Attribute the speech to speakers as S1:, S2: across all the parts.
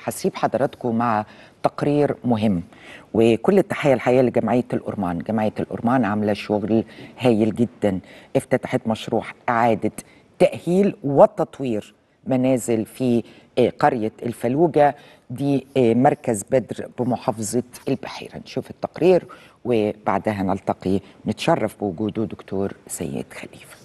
S1: هسيب حضراتكم مع تقرير مهم وكل التحية الحقيقة لجمعية الأورمان جمعية الأورمان عاملة شغل هايل جدا افتتحت مشروع إعادة تأهيل وتطوير منازل في آه، قرية الفلوجة دي آه، مركز بدر بمحافظة البحيرة نشوف التقرير وبعدها نلتقي نتشرف بوجوده دكتور سيد خليفة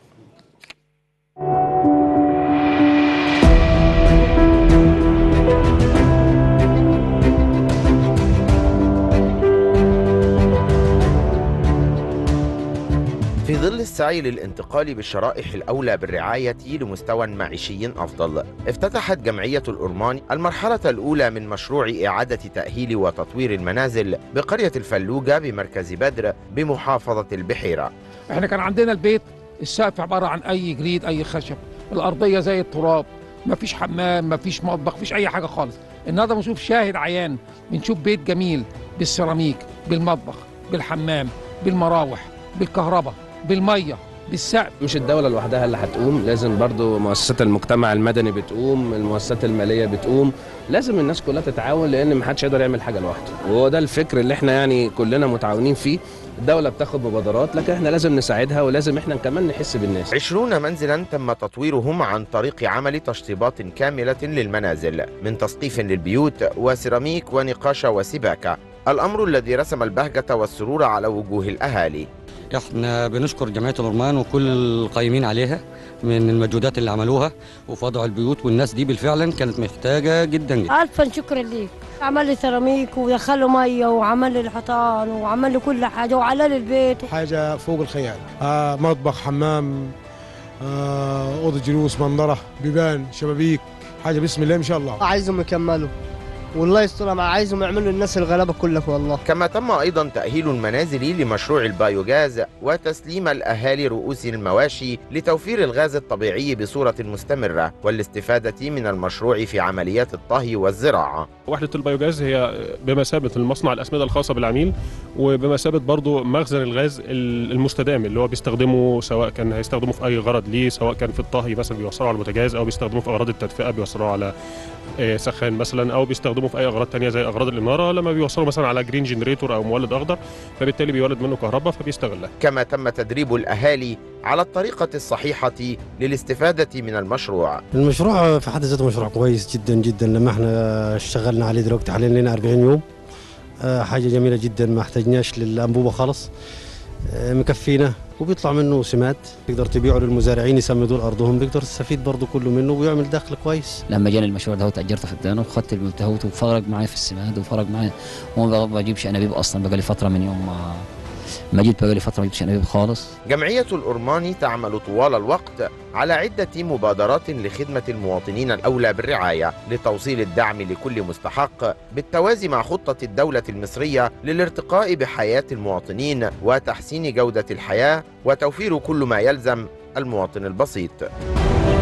S2: في ظل السعي للانتقال بالشرائح الأولى بالرعاية لمستوى معيشي أفضل افتتحت جمعية الأرمان المرحلة الأولى من مشروع إعادة تأهيل وتطوير المنازل بقرية الفلوجة بمركز بدر بمحافظة البحيرة
S3: احنا كان عندنا البيت السقف عباره عن اي جريد اي خشب الارضيه زي التراب مفيش حمام مفيش مطبخ مفيش اي حاجه خالص النهارده بنشوف شاهد عيان بنشوف بيت جميل بالسيراميك بالمطبخ بالحمام بالمراوح بالكهرباء بالميه بالسقف
S4: مش الدولة لوحدها اللي هتقوم لازم برضو مؤسسات المجتمع المدني بتقوم المؤسسات المالية بتقوم لازم الناس كلها تتعاون لأن محدش يقدر يعمل حاجة لوحده وهو ده الفكر اللي احنا يعني كلنا متعاونين فيه الدولة بتاخد مبادرات لكن احنا لازم نساعدها ولازم احنا كمان نحس بالناس
S2: عشرون منزلا تم تطويرهم عن طريق عمل تشطيبات كاملة للمنازل من تسقيف للبيوت وسيراميك ونقاش وسباكة الأمر الذي رسم البهجة والسرور على وجوه الأهالي
S5: احنا بنشكر جمعيه الأورمان وكل القائمين عليها من المجهودات اللي عملوها وفي وضع البيوت والناس دي بالفعلا كانت محتاجه جدا جدا
S6: ألفا شكرا ليك عمل لي سيراميك ودخل له ميه وعمل لي الحيطان وعمل لي كل حاجه وعلى لي البيت
S7: حاجة فوق الخيال آه مطبخ حمام آه أوضة جلوس منظرة بيبان شبابيك حاجة بسم الله ما شاء الله
S8: عايزهم يكملوا والله يسترها مع عايزهم يعملوا الناس الغلابه كلها والله
S2: كما تم أيضا تأهيل المنازل لمشروع البايوغاز وتسليم الأهالي رؤوس المواشي لتوفير الغاز الطبيعي بصورة مستمرة والاستفادة من المشروع في عمليات الطهي والزراعة
S9: وحدة البيوجاز هي بمثابة المصنع الأسمدة الخاصة بالعميل وبمثابة برضو مخزن الغاز المستدام اللي هو بيستخدمه سواء كان هيستخدمه في أي غرض ليه سواء كان في الطهي مثلا بيوصله على البوتاجاز أو بيستخدمه في أغراض التدفئة بيوصلوه على آه، سخان مثلا أو بيستخدمه في أي أغراض تانية زي أغراض الإنارة لما بيوصلوا مثلا على جرين جنريتور أو مولد أخضر فبالتالي بيولد منه كهرباء فبيستغلها
S2: كما تم تدريب الأهالي على الطريقة الصحيحة للاستفادة من المشروع
S10: المشروع في حد ذاته مشروع كويس جدا جدا لما احنا اشتغلنا عليه دلوقتي حاليا لنا 40 يوم آه، حاجه جميله جدا ما احتاجناش للانبوبه خالص آه، مكفينا وبيطلع منه سماد تقدر تبيعه للمزارعين يسمدوا ارضهم بيقدر تستفيد برضه كله منه ويعمل دخل كويس
S11: لما جاني المشروع ده اجرت فدانه وخدت البيت دهوت وفرق معي في السماد وفرق معي وما بجيبش انابيب اصلا بقى لي فتره من يوم ما ما جيت بقى لي فتره ما جبتش انابيب خالص
S2: جمعية الأرمان تعمل طوال الوقت على عدة مبادرات لخدمة المواطنين الأولى بالرعاية لتوصيل الدعم لكل مستحق بالتوازي مع خطة الدولة المصرية للارتقاء بحياة المواطنين وتحسين جودة الحياة وتوفير كل ما يلزم المواطن البسيط